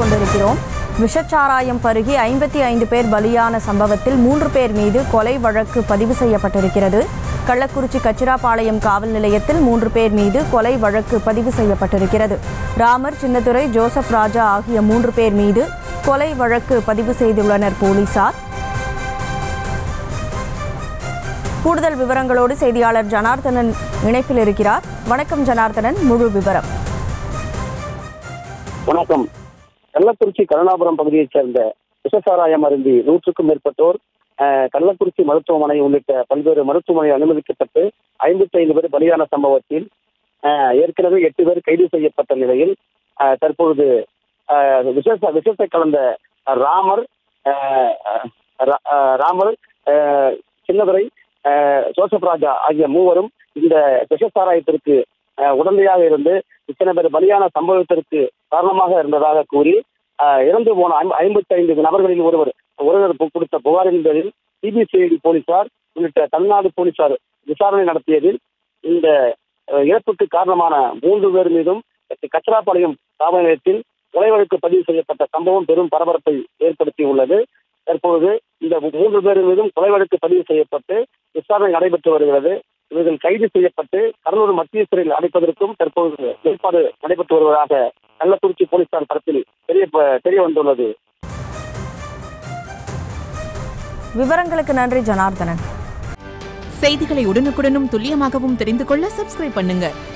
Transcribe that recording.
கொண்டிருக்கிறோம் விஷச்சாராயம் பருகி ஐம்பத்தி ஐந்து பேர் பலியான சம்பவத்தில் மூன்று பேர் மீது கொலை வழக்கு பதிவு செய்யப்பட்டிருக்கிறது கள்ளக்குறிச்சி கச்சிராபாளையம் காவல் நிலையத்தில் மூன்று பேர் மீது கொலை வழக்கு பதிவு செய்யப்பட்டிருக்கிறது ராமர் சின்னதுரை ஜோசப் ராஜா ஆகிய மூன்று பேர் மீது கொலை வழக்கு பதிவு செய்துள்ளனர் போலீசார் கூடுதல் விவரங்களோடு செய்தியாளர் ஜனார்தனன் இணைப்பில் இருக்கிறார் வணக்கம் ஜனார்தனன் முழு விவரம் வணக்கம் கள்ளக்குறிச்சி கருணாபுரம் பகுதியைச் சேர்ந்த விஷசாராயம் அருந்தி நூற்றுக்கும் மேற்பட்டோர் அஹ், கள்ளக்குறிச்சி மருத்துவமனை உள்ளிட்ட பல்வேறு மருத்துவமனையில் அனுமதிக்கப்பட்டு ஐம்பத்தி ஐந்து பேர் பலியான சம்பவத்தில் அஹ், ஏற்கனவே எட்டு பேர் கைது செய்யப்பட்ட நிலையில் அஹ், தற்பொழுது அஹ், விஷச விஷத்தை கலந்த ராமர் அஹ், அஹ், ரா- அஹ், ராமர் அஹ், சின்னதுரை அஹ், ஜோசப் ராஜா ஆகிய மூவரும் இந்த விஷசாராயத்திற்கு அஹ், உடந்தையாக இருந்து இத்தனை பேர் பலியான சம்பவத்திற்கு காரணமாக இருந்ததாக கூறி அஹ், இறந்து போன ஐம்பத்தி ஐந்து நபர்களில் ஒருவர் ஒருவர் பு- கொடுத்த புகாரின் பேரில் சிபிசிஐடி போலீசார் உள்ளிட்ட தமிழ்நாடு போலீசார் விசாரணை நடத்தியதில் இந்த அஹ், இறப்புக்கு காரணமான மூன்று பேர் மீதும் கச்சராப்பாளையம் காவல் நிலையத்தில் கொலை வழக்கு பதிவு செய்யப்பட்ட சம்பவம் பெரும் பரபரப்பை ஏற்படுத்தியுள்ளது தற்பொழுது இந்த மூன்று பேர் மீதும் கொலை வழக்கு பதிவு செய்யப்பட்டு விசாரணை நடைபெற்று வருகிறது இவர்கள் கைது செய்யப்பட்டு கடலூர் மத்திய சிறையில் அடைப்பதற்கும் தற்போது ஏற்பாடு நடைபெற்று வருவதாக கள்ளக்குறிச்சி போலீசார் தரப்பில் தெரிய தெரிய வந்துள்ளது விவரங்களுக்கு நன்றி ஜனார்தனன் செய்திகளை உடனுக்குடனும் துல்லியமாகவும் தெரிந்து கொள்ள சப்ஸ்கிரைப் பண்ணுங்க